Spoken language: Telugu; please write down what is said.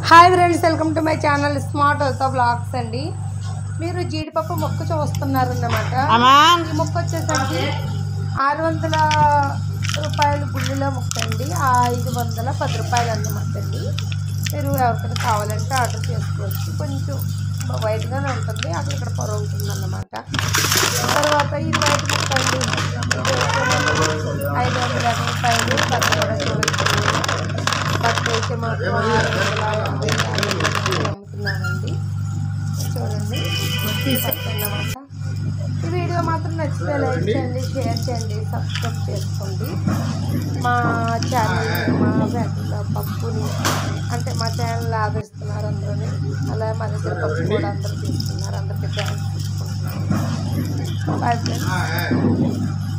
hi friends welcome to my channel smart అవుతా బ్లాగ్స్ అండి మీరు జీడిపప్పు మొక్క చూస్తున్నారన్నమాట అమ్మా ఈ మొక్క వచ్చేసరికి ఆరు వందల రూపాయలు బుల్లిలో మొక్క అండి ఆ ఐదు వందల పది రూపాయలు అన్నమాట అండి మీరు ఎవరికైనా కావాలంటే ఆర్డర్ చేసుకోవచ్చు కొంచెం వైట్గానే ఉంటుంది అక్కడ ఇక్కడ పొర ఉంటుంది అన్నమాట తర్వాత ఇది వైట్ మొక్క అండి ఇది ఐదు వందల యాభై రూపాయలు బట్ట కూడా చూడొచ్చు బట్ట అయితే మాత్రం ఆరు వందల యాభై యాభై రూపాయలు అమ్ముతున్నానండి చూడండి అన్నమాట ఈ వీడియో మాత్రం నచ్చితే లైక్ చేయండి షేర్ చేయండి సబ్స్క్రైబ్ చేసుకోండి మా ఛానల్ మా ఫ్యామిలీలో పప్పుని అంటే మా ఛానల్ ఆదరిస్తున్నారు అందరూ అలా మా దగ్గర పప్పు కూడా అందరూ తీసుకున్నారు అందరికీ థ్యాంక్స్ తీసుకుంటున్నాను బాయ్ ఫ్రెండ్స్